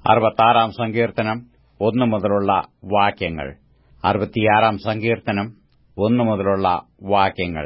അറുപത്താറാം സങ്കീർത്തനം ഒന്നു മുതലുള്ള വാക്യങ്ങൾ അറുപത്തിയാറാം സങ്കീർത്തനം ഒന്നു മുതലുള്ള വാക്യങ്ങൾ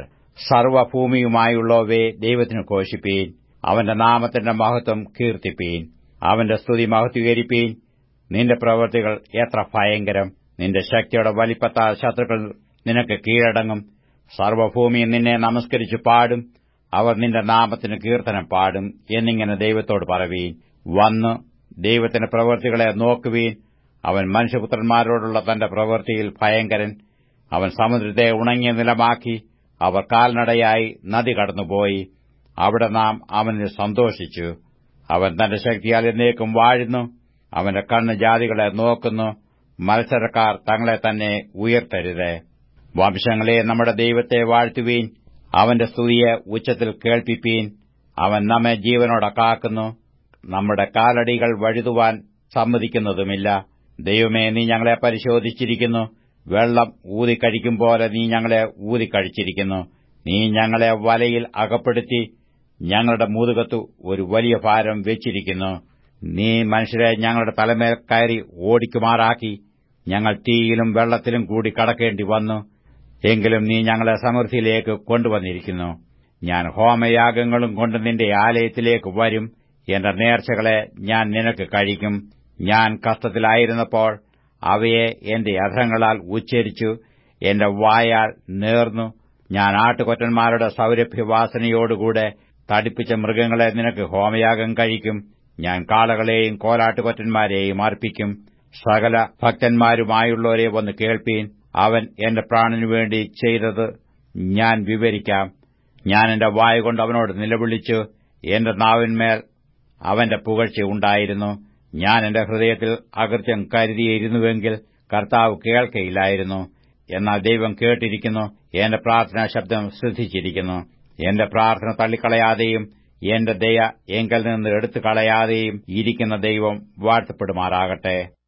സർവഭൂമിയുമായുള്ളവയെ ദൈവത്തിന് ഘോഷിപ്പീൻ അവന്റെ നാമത്തിന്റെ മഹത്വം കീർത്തിപ്പീൻ അവന്റെ സ്തുതി മഹത്വീകരിപ്പീൻ നിന്റെ പ്രവൃത്തികൾ എത്ര ഭയങ്കരം നിന്റെ ശക്തിയുടെ വലിപ്പത്താൽ ശത്രുക്കൾ നിനക്ക് കീഴടങ്ങും സർവഭൂമിയും നിന്നെ നമസ്കരിച്ചു പാടും അവർ നിന്റെ നാമത്തിന് കീർത്തനം പാടും എന്നിങ്ങനെ ദൈവത്തോട് പറവീൻ വന്ന് ദൈവത്തിന്റെ പ്രവൃത്തികളെ നോക്കുവീൻ അവൻ മനുഷ്യപുത്രന്മാരോടുള്ള തന്റെ പ്രവൃത്തിയിൽ ഭയങ്കരൻ അവൻ സമുദ്രത്തെ ഉണങ്ങിയ നിലമാക്കി അവർ കാൽനടയായി നദി കടന്നുപോയി അവിടെ നാം അവനിൽ സന്തോഷിച്ചു അവൻ തന്റെ ശക്തിയാൽ എന്നേക്കും വാഴുന്നു അവന്റെ കണ്ണ് ജാതികളെ നോക്കുന്നു മത്സരക്കാർ തങ്ങളെ തന്നെ ഉയർത്തരുത് വംശങ്ങളെ നമ്മുടെ ദൈവത്തെ വാഴ്ത്തുവീൻ അവന്റെ സ്തുതിയെ ഉച്ചത്തിൽ കേൾപ്പിപ്പീൻ അവൻ നമ്മെ ജീവനോടെ കാക്കുന്നു നമ്മുടെ കാലടികൾ വഴുതുവാൻ സമ്മതിക്കുന്നതുമില്ല ദൈവമേ നീ ഞങ്ങളെ പരിശോധിച്ചിരിക്കുന്നു വെള്ളം ഊതിക്കഴിക്കും പോലെ നീ ഞങ്ങളെ ഊതിക്കഴിച്ചിരിക്കുന്നു നീ ഞങ്ങളെ വലയിൽ അകപ്പെടുത്തി ഞങ്ങളുടെ മുതുകത്തു ഒരു വലിയ ഭാരം വെച്ചിരിക്കുന്നു നീ മനുഷ്യരെ ഞങ്ങളുടെ തലമേൽ കയറി ഓടിക്കുമാറാക്കി ഞങ്ങൾ തീയിലും വെള്ളത്തിലും കൂടി കടക്കേണ്ടി വന്നു എങ്കിലും നീ ഞങ്ങളെ സമൃദ്ധിയിലേക്ക് കൊണ്ടുവന്നിരിക്കുന്നു ഞാൻ ഹോമയാഗങ്ങളും കൊണ്ട് നിന്റെ ആലയത്തിലേക്ക് വരും എന്റെ നേർച്ചകളെ ഞാൻ നിനക്ക് കഴിക്കും ഞാൻ കഷ്ടത്തിലായിരുന്നപ്പോൾ അവയെ എന്റെ അധരങ്ങളാൽ ഉച്ചരിച്ചു എന്റെ വായാൽ നേർന്നു ഞാൻ ആട്ടുകൊറ്റന്മാരുടെ സൗരഭ്യവാസനയോടുകൂടെ തടിപ്പിച്ച മൃഗങ്ങളെ നിനക്ക് ഹോമയാഗം കഴിക്കും ഞാൻ കാളകളെയും കോലാട്ടുകൊറ്റന്മാരെയും അർപ്പിക്കും സകല ഭക്തന്മാരുമായുള്ളവരെ വന്ന് കേൾപ്പീൻ അവൻ എന്റെ പ്രാണനു വേണ്ടി ചെയ്തത് ഞാൻ വിവരിക്കാം ഞാൻ എന്റെ വായ കൊണ്ട് അവനോട് നിലവിളിച്ചു എന്റെ നാവിന്മേൽ അവന്റെ പുകഴ്ച ഉണ്ടായിരുന്നു ഞാൻ എന്റെ ഹൃദയത്തിൽ അകൃത്യം കരുതിയിരുന്നുവെങ്കിൽ കർത്താവ് കേൾക്കയില്ലായിരുന്നു എന്നാൽ ദൈവം കേട്ടിരിക്കുന്നു എന്റെ പ്രാർത്ഥനാ ശബ്ദം ശ്രദ്ധിച്ചിരിക്കുന്നു എന്റെ പ്രാർത്ഥന തള്ളിക്കളയാതെയും എന്റെ ദയ എങ്കിൽ നിന്ന് എടുത്തു കളയാതെയും ഇരിക്കുന്ന ദൈവം വാഴ്ത്തപ്പെടുമാറാകട്ടെ